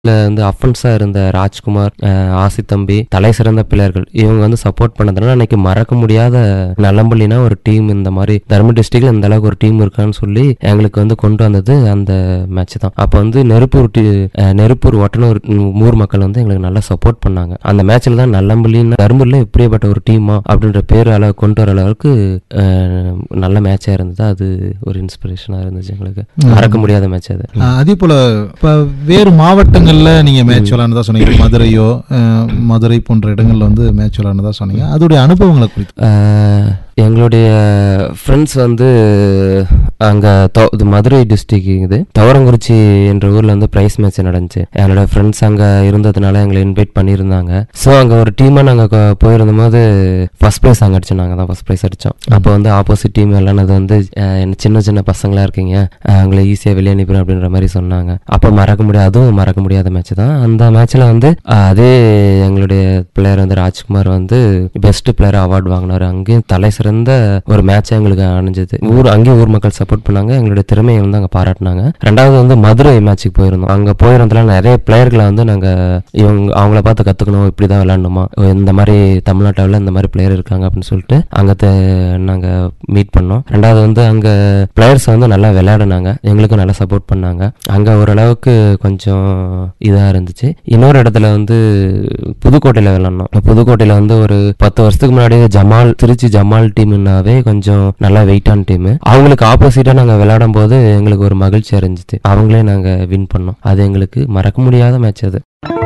இதுல வந்து அஃபன்ஸா இருந்த ராஜ்குமார் அஹ், ஆசி தம்பி தலை சிறந்த பிளேயர்கள் இவங்க வந்து சப்போர்ட் பண்ணதுனால அன்னைக்கு மறக்க முடியாத நல்லம்பள்ளினா ஒரு டீம் இந்த மாதிரி தருமபுரி டிஸ்ட்ரிக்ட்ல இந்த அளவுக்கு ஒரு டீம் இருக்கான்னு சொல்லி எங்களுக்கு வந்து கொண்டு வந்தது அந்த மேட்ச் தான் அப்போ வந்து நெருப்பூர் டி- அஹ், நெருப்பூர் ஒட்டனூர் ம், ஊர் மக்கள் வந்து எங்களுக்கு நல்லா சப்போர்ட் பண்ணாங்க அந்த மேட்ச்ல தான் நல்லம்பள்ளின்னு தருமபுரியில் இப்படியேப்பட்ட ஒரு டீமா அப்படின்ற பேர் அளவு கொண்டு வர அளவுக்கு அஹ், நல்ல மேட்சா இருந்தது அது ஒரு இன்ஸ்பிரேஷனா இருந்துச்சு எங்களுக்கு மறக்க முடியாத மேட்ச் அது ஆஹ் அதே போல இப்ப வேறு மாவட்டங்கள்ல நீங்க மேட்ச் விளையாடுனதா சொன்னீங்க மதுரையோ ஆஹ் மதுரை போன்ற இடங்கள்ல வந்து மேட்ச் விளையாடுனதா சொன்னீங்க அதோடைய அனுபவங்களை குறித்து ஆஹ் எங்களுடைய ஃப்ரெண்ட்ஸ் வந்து அங்கே இது மதுரை டிஸ்ட்ரிக் இது துவரங்குறிச்சி என்ற ஊரில் வந்து ப்ரைஸ் மேட்ச் நடந்துச்சு என்னோட ஃப்ரெண்ட்ஸ் அங்கே இருந்ததுனால எங்களை இன்வைட் பண்ணியிருந்தாங்க ஸோ அங்கே ஒரு டீமாக நாங்கள் போயிருந்தபோது ஃபர்ஸ்ட் ப்ரைஸ் அங்கே அடிச்சோம் நாங்கள் தான் ஃபர்ஸ்ட் ப்ரைஸ் அடித்தோம் அப்போ வந்து ஆப்போசிட் டீம் விளாண்டது வந்து ஆஹ் என்ன சின்ன சின்ன பசங்களா இருக்கீங்க ஆஹ் உங்களை ஈஸியாக வெளியே அனுப்பிடும் அப்படின்ற மாதிரி சொன்னாங்க அப்போ மறக்க முடியாது அதுவும் மறக்க முடியாத மேட்ச் தான் அந்த மேட்ச்சில் வந்து ஆஹ் அதே எங்களுடைய பிளேயர் வந்து ராஜ்குமார் வந்து பெஸ்ட் பிளேயர் அவார்டு வாங்கினாரு அங்கேயும் தலை சிறந்த ஒரு மேட்ச் எங்களுக்கு அணிஞ்சது ஊர் அங்கேயும் ஊர் மக்கள் சப்போர்ட் பண்ணாங்க எங்களுடைய திறமையை வந்து அங்கே பாராட்டினாங்க ரெண்டாவது வந்து மதுரை மேட்ச்சுக்கு போயிருந்தோம் அங்கே போயிருந்ததுல நிறைய பிளேயர்களை வந்து நாங்கள் இவங்க அவங்கள பார்த்து கற்றுக்கணும் இப்படி தான் விளாடணுமா இந்த மாதிரி தமிழ்நாட்டில் இந்த மாதிரி பிளேயர் இருக்காங்க அப்படின்னு சொல்லிட்டு அங்கே நாங்கள் மீட் பண்ணோம் ரெண்டாவது வந்து அங்கே பிளேயர்ஸ் வந்து நல்லா விளையாடினாங்க எங்களுக்கும் நல்லா சப்போர்ட் பண்ணாங்க அங்கே ஓரளவுக்கு கொஞ்சம் இதாக இருந்துச்சு இன்னொரு இடத்துல வந்து புதுக்கோட்டையில் விளாட்னோம் புதுக்கோட்டையில் வந்து ஒரு பத்து வருஷத்துக்கு முன்னாடி ஜமால் திருச்சி ஜமால் டீம்னாவே கொஞ்சம் நல்லா வெயிட்டான டீம் அவங்களுக்கு ஆப்போசிட்டாக நாங்கள் விளையாடும் போது எங்களுக்கு ஒரு மகிழ்ச்சி இருந்துச்சு அவங்களே நாங்கள் வின் பண்ணோம் அது எங்களுக்கு மறக்க முடியாத மேட்ச் அது